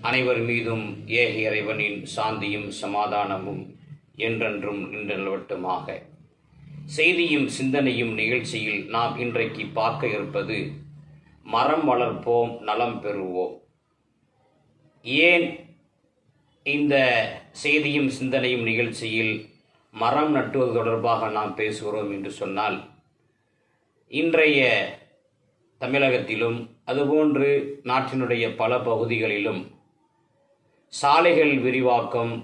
அனைவர் மீதும் ஏக இறைவனின் சாந்தியும் சமாதானமும் என்றென்றும் நின்று நிலவட்டுமாக செய்தியும் சிந்தனையும் நிகழ்ச்சியில் நாம் இன்றைக்கு பார்க்க இருப்பது மரம் வளர்ப்போம் நலம் பெறுவோம் ஏன் இந்த செய்தியும் சிந்தனையும் நிகழ்ச்சியில் மரம் நட்டுவது தொடர்பாக நாம் பேசுகிறோம் என்று சொன்னால் இன்றைய தமிழகத்திலும் அதுபோன்று நாட்டினுடைய பல பகுதிகளிலும் சாலைகள் விரிவாக்கம்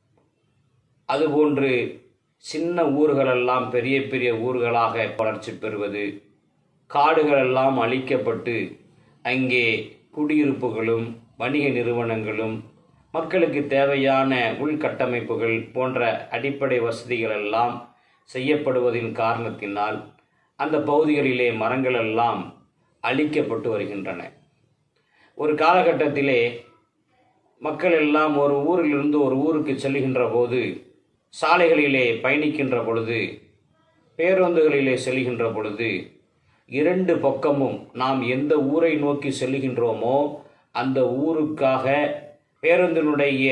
அதுபோன்று சின்ன ஊர்களெல்லாம் பெரிய பெரிய ஊர்களாக வளர்ச்சி பெறுவது காடுகளெல்லாம் அழிக்கப்பட்டு அங்கே குடியிருப்புகளும் வணிக நிறுவனங்களும் மக்களுக்கு தேவையான உள்கட்டமைப்புகள் போன்ற அடிப்படை வசதிகள் எல்லாம் செய்யப்படுவதின் காரணத்தினால் அந்த பகுதிகளிலே மரங்கள் எல்லாம் அழிக்கப்பட்டு வருகின்றன ஒரு காலகட்டத்திலே மக்கள் எல்லாம் ஒரு ஊரிலிருந்து ஒரு ஊருக்கு செல்கின்ற போது சாலைகளிலே பயணிக்கின்ற பொழுது பேருந்துகளிலே செல்கின்ற பொழுது இரண்டு பக்கமும் நாம் எந்த ஊரை நோக்கி செல்கின்றோமோ அந்த ஊருக்காக பேருந்தினுடைய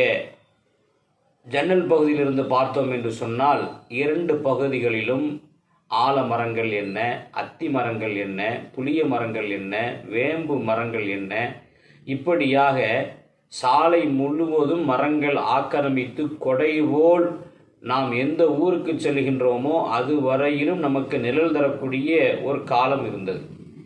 ஜன்னல் பகுதியிலிருந்து பார்த்தோம் என்று சொன்னால் இரண்டு பகுதிகளிலும் ஆலமரங்கள் என்ன அத்தி மரங்கள் என்ன புளிய மரங்கள் என்ன வேம்பு மரங்கள் என்ன இப்படியாக சாலை முழுவதும் மரங்கள் ஆக்கிரமித்து கொடை போல் நாம் எந்த ஊருக்கு செல்கின்றோமோ அது வரையிலும் நமக்கு நிழல் தரக்கூடிய ஒரு காலம் இருந்தது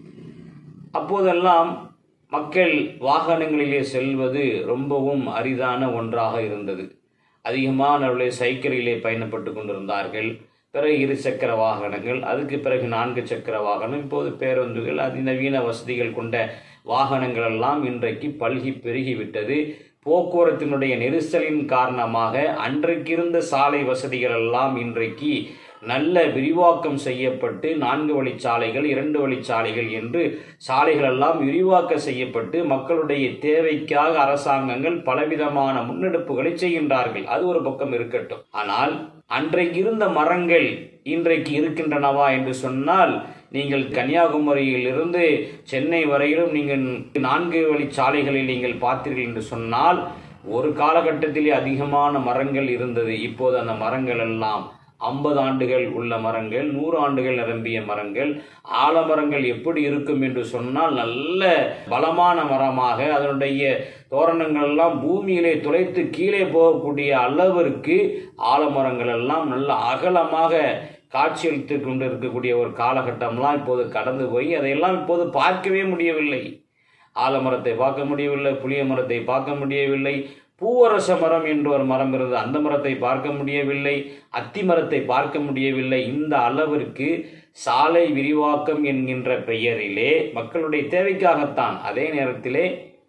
அப்போதெல்லாம் மக்கள் வாகனங்களிலே செல்வது ரொம்பவும் அரிதான ஒன்றாக இருந்தது அதிகமானவர்களே சைக்கிளிலே பயணப்பட்டு கொண்டிருந்தார்கள் பிறகு இரு சக்கர வாகனங்கள் அதுக்கு பிறகு நான்கு சக்கர வாகனம் இப்போது பேருந்துகள் அதிநவீன வசதிகள் கொண்ட வாகனங்கள் எல்லாம் இன்றைக்கு பல்கி பெருகிவிட்டது போக்குவரத்தினுடைய நெரிசலின் காரணமாக அன்றைக்கு இருந்த சாலை வசதிகள் எல்லாம் இன்றைக்கு நல்ல விரிவாக்கம் செய்யப்பட்டு நான்கு வழிச்சாலைகள் இரண்டு வழிச்சாலைகள் என்று சாலைகள் எல்லாம் விரிவாக்கம் செய்யப்பட்டு மக்களுடைய தேவைக்காக அரசாங்கங்கள் பலவிதமான முன்னெடுப்புகளை செய்கின்றார்கள் அது ஒரு பக்கம் இருக்கட்டும் ஆனால் அன்றைக்கு இருந்த மரங்கள் இன்றைக்கு இருக்கின்றனவா என்று சொன்னால் நீங்கள் கன்னியாகுமரியில் இருந்து சென்னை வரையிலும் நீங்கள் நான்கு வழி சாலைகளில் நீங்கள் பார்த்தீர்கள் என்று சொன்னால் ஒரு காலகட்டத்திலே அதிகமான மரங்கள் இருந்தது இப்போது அந்த மரங்கள் எல்லாம் ஐம்பது ஆண்டுகள் உள்ள மரங்கள் நூறு ஆண்டுகள் நிரம்பிய மரங்கள் ஆலமரங்கள் எப்படி இருக்கும் என்று சொன்னால் நல்ல பலமான மரமாக அதனுடைய தோரணங்கள் எல்லாம் பூமியிலே துளைத்து கீழே போகக்கூடிய அளவிற்கு ஆலமரங்கள் எல்லாம் நல்ல அகலமாக காட்சியளித்து கொண்டு இருக்கக்கூடிய ஒரு காலகட்டம்லாம் இப்போது கடந்து போய் அதையெல்லாம் இப்போது பார்க்கவே முடியவில்லை ஆலமரத்தை பார்க்க முடியவில்லை புளிய மரத்தை பார்க்க முடியவில்லை பூவரச மரம் என்று ஒரு மரம் இருந்தது அந்த மரத்தை பார்க்க முடியவில்லை அத்தி மரத்தை பார்க்க முடியவில்லை இந்த அளவிற்கு சாலை விரிவாக்கம் என்கின்ற பெயரிலே மக்களுடைய தேவைக்காகத்தான் அதே நேரத்திலே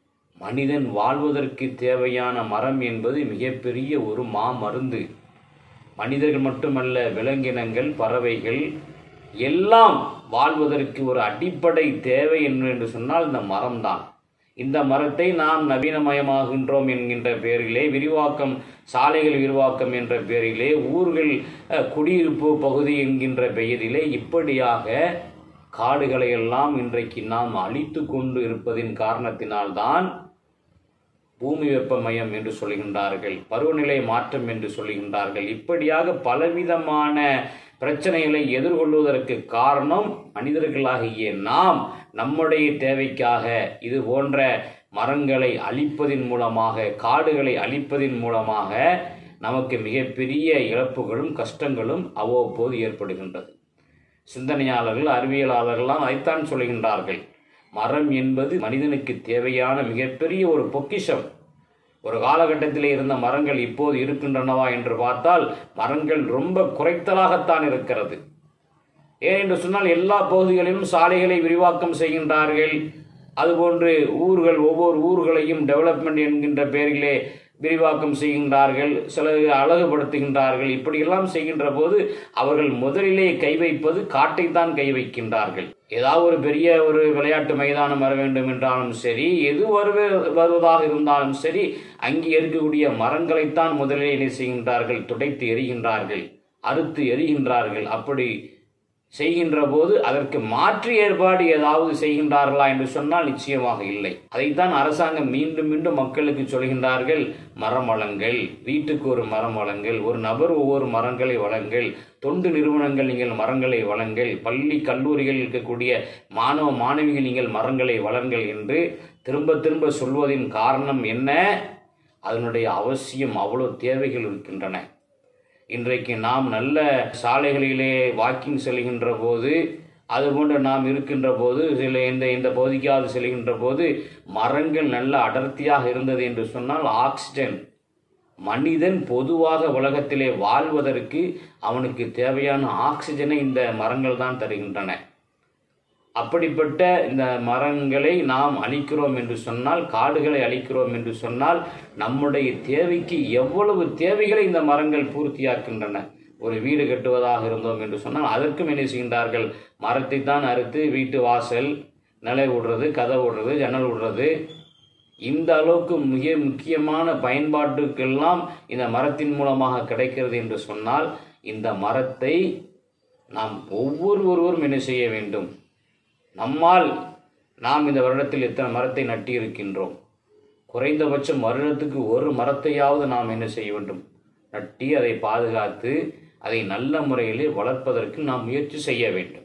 மனிதன் வாழ்வதற்கு தேவையான மரம் என்பது மிகப்பெரிய ஒரு மாமருந்து மனிதர்கள் மட்டுமல்ல விலங்கினங்கள் பறவைகள் எல்லாம் வாழ்வதற்கு ஒரு அடிப்படை தேவை என்று சொன்னால் இந்த மரம்தான் இந்த மரத்தை நாம் நவீனமயமாகின்றோம் என்கின்ற பெயரிலே விரிவாக்கம் சாலைகள் விரிவாக்கம் என்ற பெயரிலே ஊர்கள் குடியிருப்பு பகுதி என்கின்ற பெயரிலே இப்படியாக காடுகளை எல்லாம் இன்றைக்கு நாம் அழித்து கொண்டு இருப்பதின் காரணத்தினால்தான் பூமி வெப்பமயம் என்று சொல்கின்றார்கள் பருவநிலை மாற்றம் என்று சொல்கின்றார்கள் இப்படியாக பலவிதமான பிரச்சனைகளை எதிர்கொள்வதற்கு காரணம் மனிதர்களாகிய நாம் நம்முடைய தேவைக்காக இது போன்ற மரங்களை அழிப்பதின் மூலமாக காடுகளை அழிப்பதின் மூலமாக நமக்கு மிகப்பெரிய இழப்புகளும் கஷ்டங்களும் அவ்வப்போது ஏற்படுகின்றது சிந்தனையாளர்கள் அறிவியலாளர்கள்லாம் அதைத்தான் சொல்கின்றார்கள் மரம் என்பது மனிதனுக்கு தேவையான மிகப்பெரிய ஒரு பொக்கிஷம் ஒரு காலகட்டத்திலே இருந்த மரங்கள் இப்போது இருக்கின்றனவா என்று பார்த்தால் மரங்கள் ரொம்ப குறைத்தலாகத்தான் இருக்கிறது ஏன் என்று சொன்னால் எல்லா பகுதிகளிலும் சாலைகளை விரிவாக்கம் செய்கின்றார்கள் அதுபோன்று ஊர்கள் ஒவ்வொரு ஊர்களையும் டெவலப்மெண்ட் என்கின்ற பெயரிலே விரிவாக்கம் செய்கின்றார்கள் சில அழகுபடுத்துகின்றார்கள் இப்படியெல்லாம் செய்கின்ற போது அவர்கள் முதலிலே கை வைப்பது காட்டைத்தான் கை வைக்கின்றார்கள் ஏதாவது ஒரு பெரிய ஒரு விளையாட்டு மைதானம் வர வேண்டும் என்றாலும் சரி எது வருவே வருவதாக இருந்தாலும் சரி அங்கே இருக்கக்கூடிய மரங்களைத்தான் முதலிலே என்ன செய்கின்றார்கள் துடைத்து எறிகின்றார்கள் அறுத்து எறிகின்றார்கள் அப்படி செய்கின்ற போது அதற்கு மாற்று ஏற்பாடு ஏதாவது செய்கின்றார்களா என்று சொன்னால் நிச்சயமாக இல்லை அதைத்தான் அரசாங்கம் மீண்டும் மீண்டும் மக்களுக்கு சொல்கின்றார்கள் மரம் வளங்கள் வீட்டுக்கு ஒரு மரம் வளங்கள் ஒரு நபர் ஒவ்வொரு மரங்களை வளங்கள் தொண்டு நிறுவனங்கள் நீங்கள் மரங்களை வளங்கள் பள்ளி கல்லூரிகள் இருக்கக்கூடிய மாணவ மாணவிகள் நீங்கள் மரங்களை வளங்கள் என்று திரும்ப திரும்ப சொல்வதின் காரணம் என்ன அதனுடைய அவசியம் அவ்வளோ தேவைகள் இருக்கின்றன இன்றைக்கு நாம் நல்ல சாலைகளிலே வாக்கிங் செல்கின்ற போது அதுபோன்று நாம் இருக்கின்ற போது சில இந்த இந்த பகுதிக்காவது செல்கின்ற போது மரங்கள் நல்ல அடர்த்தியாக இருந்தது என்று சொன்னால் ஆக்சிஜன் மனிதன் பொதுவாக உலகத்திலே வாழ்வதற்கு அவனுக்கு தேவையான ஆக்சிஜனை இந்த மரங்கள் தான் தருகின்றன அப்படிப்பட்ட இந்த மரங்களை நாம் அழிக்கிறோம் என்று சொன்னால் காடுகளை அழிக்கிறோம் என்று சொன்னால் நம்முடைய தேவைக்கு எவ்வளவு தேவைகளை இந்த மரங்கள் பூர்த்தியாக்கின்றன ஒரு வீடு கட்டுவதாக இருந்தோம் என்று சொன்னால் அதற்கும் என்ன செய்கின்றார்கள் மரத்தை தான் அறுத்து வீட்டு வாசல் நிலை விடுறது கதை விடுறது ஜன்னல் விடுறது இந்த அளவுக்கு மிக முக்கியமான பயன்பாட்டுக்கெல்லாம் இந்த மரத்தின் மூலமாக கிடைக்கிறது என்று சொன்னால் இந்த மரத்தை நாம் ஒவ்வொரு ஒருவரும் என்ன செய்ய வேண்டும் நம்மால் நாம் இந்த வருடத்தில் எத்தனை மரத்தை நட்டி இருக்கின்றோம் குறைந்தபட்சம் வருடத்துக்கு ஒரு மரத்தையாவது நாம் என்ன செய்ய வேண்டும் நட்டி அதை பாதுகாத்து அதை நல்ல முறையிலே வளர்ப்பதற்கு நாம் முயற்சி செய்ய வேண்டும்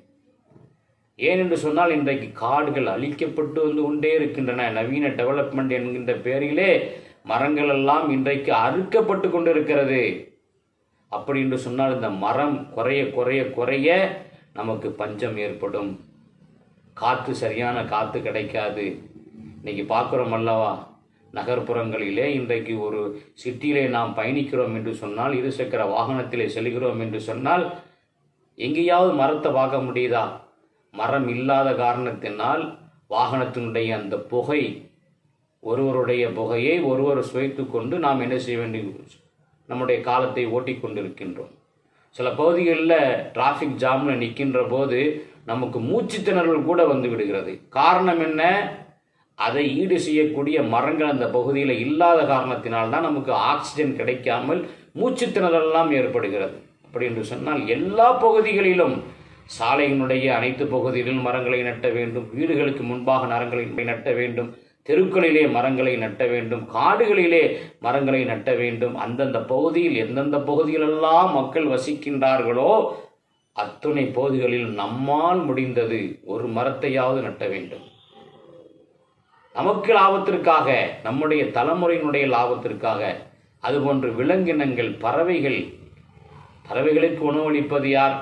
ஏனென்று சொன்னால் இன்றைக்கு காடுகள் அழிக்கப்பட்டு வந்து கொண்டே இருக்கின்றன நவீன டெவலப்மெண்ட் என்கின்ற பெயரிலே மரங்கள் எல்லாம் இன்றைக்கு அறுக்கப்பட்டு கொண்டிருக்கிறது அப்படி என்று சொன்னால் இந்த மரம் குறைய குறைய குறைய நமக்கு பஞ்சம் ஏற்படும் காற்று சரியான காற்று கிடைக்காது இன்னைக்கு பார்க்குறோம் அல்லவா நகர்ப்புறங்களிலே இன்றைக்கு ஒரு சிட்டியிலே நாம் பயணிக்கிறோம் என்று சொன்னால் இருசக்கர வாகனத்திலே செல்கிறோம் என்று சொன்னால் எங்கேயாவது மரத்தை பார்க்க முடியுதா மரம் இல்லாத காரணத்தினால் வாகனத்தினுடைய அந்த புகை ஒருவருடைய புகையை ஒருவர் சுவைத்து கொண்டு நாம் என்ன செய்ய வேண்டிய நம்முடைய காலத்தை ஓட்டிக் கொண்டிருக்கின்றோம் சில பகுதிகளில் டிராஃபிக் ஜாமில் நிற்கின்ற போது நமக்கு மூச்சு திணறல் கூட வந்து விடுகிறது காரணம் என்ன அதை ஈடு செய்யக்கூடிய மரங்கள் அந்த பகுதியில் இல்லாத காரணத்தினால்தான் நமக்கு ஆக்சிஜன் கிடைக்காமல் மூச்சு திணறலாம் ஏற்படுகிறது அப்படி என்று சொன்னால் எல்லா பகுதிகளிலும் சாலையினுடைய அனைத்து பகுதிகளிலும் மரங்களை நட்ட வேண்டும் வீடுகளுக்கு முன்பாக மரங்களை நட்ட வேண்டும் தெருக்களிலே மரங்களை நட்ட வேண்டும் காடுகளிலே மரங்களை நட்ட வேண்டும் அந்தந்த பகுதியில் எந்தெந்த பகுதிகளெல்லாம் மக்கள் வசிக்கின்றார்களோ அத்துணை பகுதிகளில் நம்மால் முடிந்தது ஒரு மரத்தையாவது நட்ட வேண்டும் நமக்கு லாபத்திற்காக நம்முடைய தலைமுறையினுடைய லாபத்திற்காக அதுபோன்று விலங்கினங்கள் பறவைகள் பறவைகளுக்கு உணவளிப்பது யார்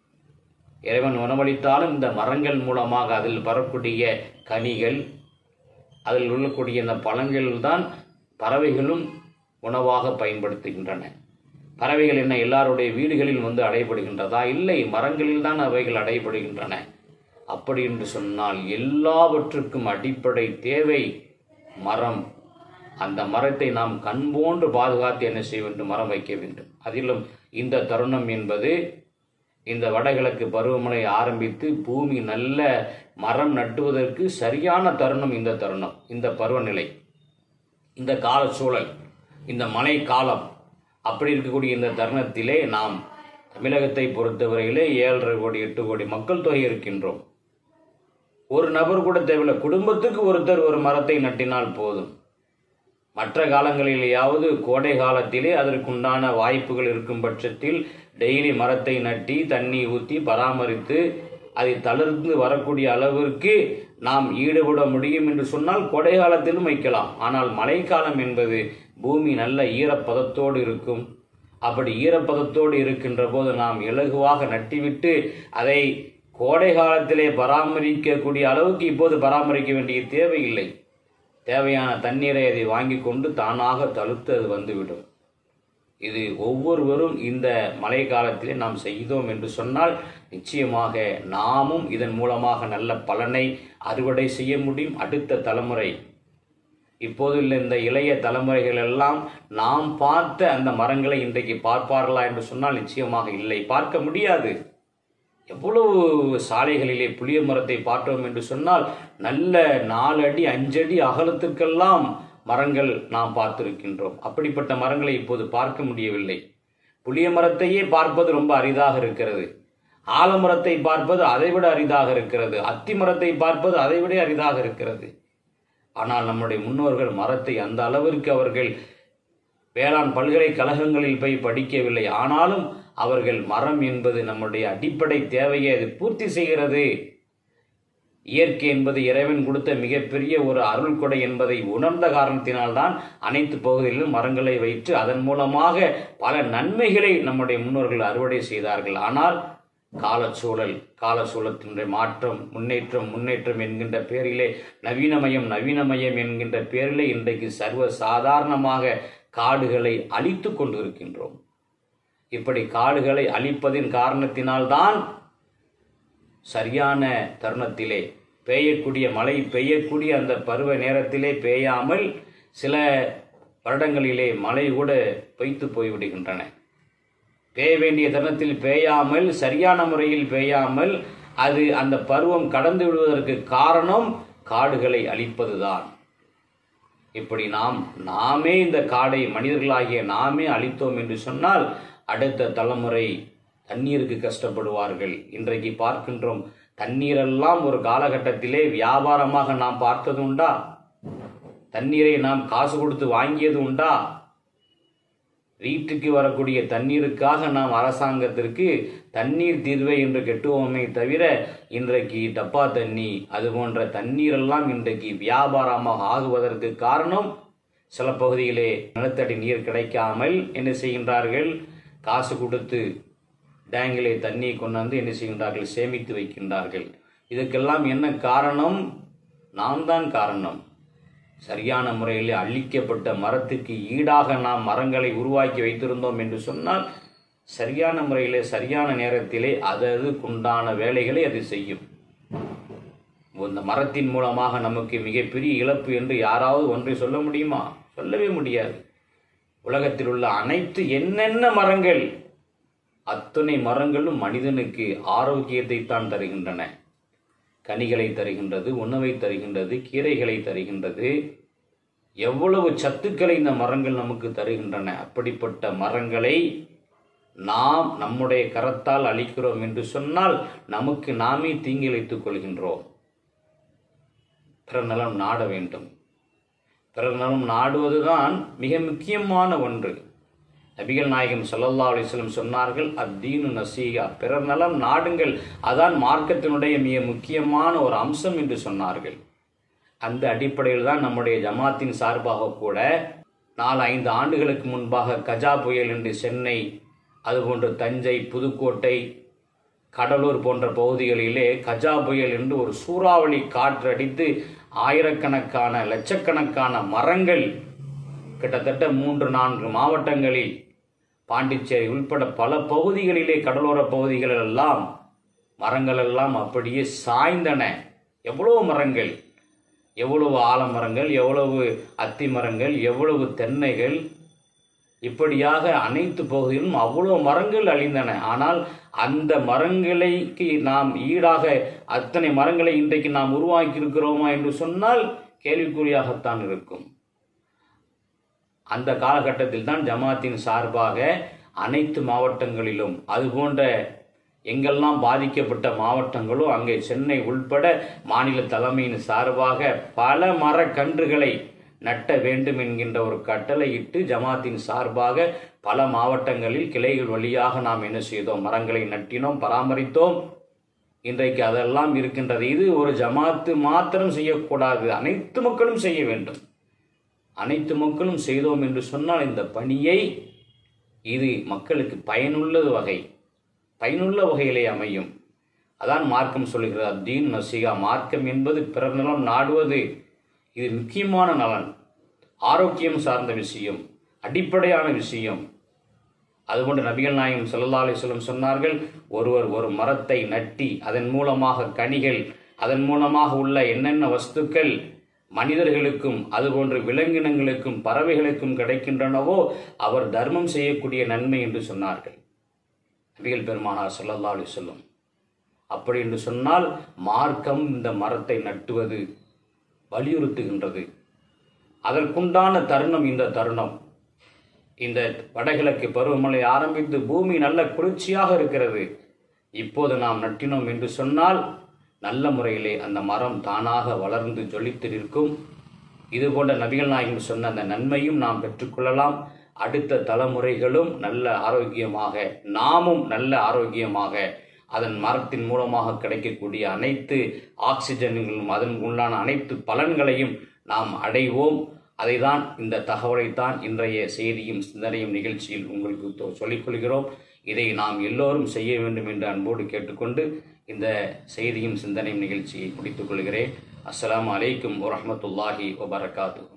இறைவன் உணவளித்தாலும் இந்த மரங்கள் மூலமாக அதில் வரக்கூடிய கனிகள் அதில் உள்ளக்கூடிய இந்த பழங்கள் தான் பறவைகளும் உணவாக பயன்படுத்துகின்றன பறவைகள் என்ன எல்லாருடைய வீடுகளில் வந்து அடைபடுகின்றதா இல்லை மரங்களில் தான் அவைகள் அடைபடுகின்றன அப்படி என்று சொன்னால் எல்லாவற்றுக்கும் அடிப்படை தேவை மரம் அந்த மரத்தை நாம் கண்போன்று பாதுகாத்து என்ன செய்ய வேண்டும் மரம் வைக்க வேண்டும் அதிலும் இந்த தருணம் என்பது இந்த வடகிழக்கு பருவமழை ஆரம்பித்து பூமி நல்ல மரம் நட்டுவதற்கு சரியான தருணம் இந்த தருணம் இந்த பருவநிலை இந்த கால சூழல் இந்த மழை காலம் அப்படி இருக்கக்கூடிய இந்த தருணத்திலே நாம் தமிழகத்தை பொறுத்தவரையிலே ஏழரை கோடி எட்டு கோடி மக்கள் தொகை இருக்கின்றோம் ஒரு நபர் கூட தேவையில்லை குடும்பத்துக்கு ஒருத்தர் ஒரு மரத்தை நட்டினால் போதும் மற்ற காலங்களிலேயாவது கோடை காலத்திலே அதற்குண்டான வாய்ப்புகள் இருக்கும் பட்சத்தில் டெய்லி மரத்தை நட்டி தண்ணி ஊற்றி பராமரித்து அதை தளர்ந்து வரக்கூடிய அளவிற்கு நாம் ஈடுபட முடியும் என்று சொன்னால் கோடை காலத்திலும் வைக்கலாம் ஆனால் மழைக்காலம் என்பது பூமி நல்ல ஈரப்பதத்தோடு இருக்கும் அப்படி ஈரப்பதத்தோடு இருக்கின்ற போது நாம் இலகுவாக நட்டிவிட்டு அதை கோடை காலத்திலே பராமரிக்கக்கூடிய அளவுக்கு இப்போது பராமரிக்க வேண்டிய தேவையில்லை தேவையான தண்ணீரை அதை வாங்கி கொண்டு தானாக தழுத்து அது வந்துவிடும் இது ஒவ்வொருவரும் இந்த மழை காலத்திலே நாம் செய்தோம் என்று சொன்னால் நிச்சயமாக நாமும் இதன் மூலமாக நல்ல பலனை அறுவடை செய்ய முடியும் அடுத்த தலைமுறை இப்போது உள்ள இந்த இளைய தலைமுறைகள் எல்லாம் நாம் பார்த்த அந்த மரங்களை இன்றைக்கு பார்ப்பார்களா என்று சொன்னால் நிச்சயமாக இல்லை பார்க்க முடியாது எவ்வளவு சாலைகளிலே புளிய மரத்தை பார்த்தோம் என்று சொன்னால் நல்ல நாலு அடி அஞ்சடி அகலத்துக்கெல்லாம் மரங்கள் நாம் பார்த்திருக்கின்றோம் அப்படிப்பட்ட மரங்களை இப்போது பார்க்க முடியவில்லை புளிய மரத்தையே பார்ப்பது ரொம்ப அரிதாக இருக்கிறது ஆலமரத்தை பார்ப்பது அதைவிட அரிதாக இருக்கிறது அத்தி மரத்தை பார்ப்பது அதைவிட அரிதாக இருக்கிறது ஆனால் நம்முடைய முன்னோர்கள் மரத்தை அந்த அளவிற்கு அவர்கள் வேளாண் பல்கலைக்கழகங்களில் போய் படிக்கவில்லை ஆனாலும் அவர்கள் மரம் என்பது நம்முடைய அடிப்படை தேவையை அது பூர்த்தி செய்கிறது இயற்கை என்பது இறைவன் கொடுத்த மிகப்பெரிய ஒரு அருள் கொடை என்பதை உணர்ந்த காரணத்தினால்தான் அனைத்து பகுதிகளிலும் மரங்களை வைத்து அதன் மூலமாக பல நன்மைகளை நம்முடைய முன்னோர்கள் அறுவடை செய்தார்கள் ஆனால் காலச்சூழல் காலச்சூழத்தினுடைய மாற்றம் முன்னேற்றம் முன்னேற்றம் என்கின்ற பேரிலே நவீனமயம் நவீனமயம் என்கின்ற பேரிலே இன்றைக்கு சர்வ சாதாரணமாக காடுகளை அழித்து கொண்டிருக்கின்றோம் இப்படி காடுகளை அழிப்பதின் காரணத்தினால்தான் சரியான தருணத்திலே பெய்யக்கூடிய மழை பெய்யக்கூடிய அந்த பருவ நேரத்திலே பெய்யாமல் சில வருடங்களிலே மழை கூட பொய்த்து போய்விடுகின்றன பெய்ய வேண்டிய தருணத்தில் பெய்யாமல் சரியான முறையில் பெய்யாமல் அது அந்த பருவம் கடந்து விடுவதற்கு காரணம் காடுகளை அழிப்பதுதான் இப்படி நாம் நாமே இந்த காடை மனிதர்களாகிய நாமே அழித்தோம் என்று சொன்னால் அடுத்த தலைமுறை தண்ணீருக்கு கஷ்டப்படுவார்கள் இன்றைக்கு பார்க்கின்றோம் தண்ணீரெல்லாம் ஒரு காலகட்டத்திலே வியாபாரமாக நாம் பார்த்தது உண்டா தண்ணீரை நாம் காசு கொடுத்து வாங்கியது உண்டா வீட்டுக்கு வரக்கூடிய தண்ணீருக்காக நாம் அரசாங்கத்திற்கு தண்ணீர் தீர்வை என்று கெட்டுவோமே தவிர இன்றைக்கு டப்பா தண்ணி அது போன்ற தண்ணீரெல்லாம் இன்றைக்கு வியாபாரமாக ஆகுவதற்கு காரணம் சில பகுதியிலே நிலத்தடி நீர் கிடைக்காமல் என்ன செய்கின்றார்கள் காசு கொடுத்து டேங்கிலே தண்ணியை கொண்டாந்து என்ன செய்கின்றார்கள் சேமித்து வைக்கின்றார்கள் இதுக்கெல்லாம் என்ன காரணம் நாம் தான் காரணம் சரியான முறையில் அழிக்கப்பட்ட மரத்துக்கு ஈடாக நாம் மரங்களை உருவாக்கி வைத்திருந்தோம் என்று சொன்னால் சரியான முறையிலே சரியான நேரத்திலே அதற்குண்டான வேலைகளை அது செய்யும் இந்த மரத்தின் மூலமாக நமக்கு மிகப்பெரிய இழப்பு என்று யாராவது ஒன்றை சொல்ல முடியுமா சொல்லவே முடியாது உலகத்தில் உள்ள அனைத்து என்னென்ன மரங்கள் அத்தனை மரங்களும் மனிதனுக்கு ஆரோக்கியத்தை தான் தருகின்றன கனிகளை தருகின்றது உணவை தருகின்றது கீரைகளை தருகின்றது எவ்வளவு சத்துக்களை இந்த மரங்கள் நமக்கு தருகின்றன அப்படிப்பட்ட மரங்களை நாம் நம்முடைய கரத்தால் அளிக்கிறோம் என்று சொன்னால் நமக்கு நாமே தீங்கிழைத்துக் கொள்கின்றோம் பிறர் நலம் நாட வேண்டும் பிறர் நலம் நாடுவதுதான் மிக முக்கியமான ஒன்று நபிகள் நாயகம் ஸல்லல்லாஹு அலைஹி வஸல்லம் சொன்னார்கள் அத்தீனு நசீகா பிறர் நலம் நாடுங்கள் அதான் மார்க்கத்தினுடைய மிக முக்கியமான ஒரு அம்சம் என்று சொன்னார்கள் அந்த அடிப்படையில் தான் நம்முடைய ஜமாத்தின் சார்பாக கூட நாலு ஐந்து ஆண்டுகளுக்கு முன்பாக கஜா புயல் என்று சென்னை அதுபோன்று தஞ்சை புதுக்கோட்டை கடலூர் போன்ற பகுதிகளிலே கஜா புயல் என்று ஒரு சூறாவளி காற்று அடித்து ஆயிரக்கணக்கான லட்சக்கணக்கான மரங்கள் கிட்டத்தட்ட மூன்று நான்கு மாவட்டங்களில் பாண்டிச்சேரி உள்பட பல பகுதிகளிலே கடலோர பகுதிகள் எல்லாம் மரங்கள் எல்லாம் அப்படியே சாய்ந்தன எவ்வளவு மரங்கள் எவ்வளவு ஆலமரங்கள் எவ்வளவு அத்தி மரங்கள் எவ்வளவு தென்னைகள் இப்படியாக அனைத்து பகுதியிலும் அவ்வளவு மரங்கள் அழிந்தன ஆனால் அந்த மரங்களைக்கு நாம் ஈடாக அத்தனை மரங்களை இன்றைக்கு நாம் உருவாக்கி இருக்கிறோமா என்று சொன்னால் கேள்விக்குறியாகத்தான் இருக்கும் அந்த காலகட்டத்தில் தான் ஜமாத்தின் சார்பாக அனைத்து மாவட்டங்களிலும் அதுபோன்ற எங்கெல்லாம் பாதிக்கப்பட்ட மாவட்டங்களோ அங்கே சென்னை உள்பட மாநில தலைமையின் சார்பாக பல மரக்கன்றுகளை நட்ட வேண்டும் என்கின்ற ஒரு கட்டளையிட்டு ஜமாத்தின் சார்பாக பல மாவட்டங்களில் கிளைகள் வழியாக நாம் என்ன செய்தோம் மரங்களை நட்டினோம் பராமரித்தோம் இன்றைக்கு அதெல்லாம் இருக்கின்றது இது ஒரு ஜமாத்து மாத்திரம் செய்யக்கூடாது அனைத்து மக்களும் செய்ய வேண்டும் அனைத்து மக்களும் செய்தோம் என்று சொன்னால் இந்த பணியை இது மக்களுக்கு பயனுள்ள வகை பயனுள்ள வகையிலே அமையும் அதான் மார்க்கம் சொல்லுகிறது அத்தீன் நசிகா மார்க்கம் என்பது பிறர் நலம் நாடுவது இது முக்கியமான நலன் ஆரோக்கியம் சார்ந்த விஷயம் அடிப்படையான விஷயம் அதுபோன்று நபிகள் நாயகம் ஸல்லல்லாஹு அலைஹி வஸல்லம் சொன்னார்கள் ஒருவர் ஒரு மரத்தை நட்டி அதன் மூலமாக கனிகள் அதன் மூலமாக உள்ள என்னென்ன வஸ்துக்கள் மனிதர்களுக்கும் அதுபோன்று விலங்கினங்களுக்கும் பறவைகளுக்கும் கிடைக்கின்றனவோ அவர் தர்மம் செய்யக்கூடிய நன்மை என்று சொன்னார்கள் நபிகள் பெருமானார் ஸல்லல்லாஹு அலைஹி வஸல்லம் அப்படி என்று சொன்னால் மார்க்கம் இந்த மரத்தை நட்டுவது வலியுறுத்துகின்றது அதற்குண்டான தருணம் இந்த தருணம் இந்த வடகிழக்கு பருவமழை ஆரம்பித்து பூமி நல்ல குளிர்ச்சியாக இருக்கிறது இப்போது நாம் நட்டினோம் என்று சொன்னால் நல்ல முறையிலே அந்த மரம் தானாக வளர்ந்து ஜொலித்து நிற்கும் இது போன்ற நபிகள் நாயகம் சொன்ன அந்த நன்மையும் நாம் பெற்றுக்கொள்ளலாம் அடுத்த தலைமுறைகளும் நல்ல ஆரோக்கியமாக நாமும் நல்ல ஆரோக்கியமாக அதன் மரத்தின் மூலமாக கிடைக்கக்கூடிய அனைத்து ஆக்சிஜன்களும் அதன் உள்ளான அனைத்து பலன்களையும் நாம் அடைவோம் அதைதான் இந்த தகவலைத்தான் இன்றைய செய்தியும் சிந்தனையும் நிகழ்ச்சியில் உங்களுக்கு தொ- சொல்லிக் கொள்கிறோம் இதை நாம் எல்லோரும் செய்ய வேண்டும் என்று அன்போடு கேட்டுக்கொண்டு இந்த செய்தியும் சிந்தனையும் நிகழ்ச்சியை முடித்துக் கொள்கிறேன் அஸ்ஸலாமு அலைக்கும் வரஹ்மத்துல்லாஹி வபரகாத்து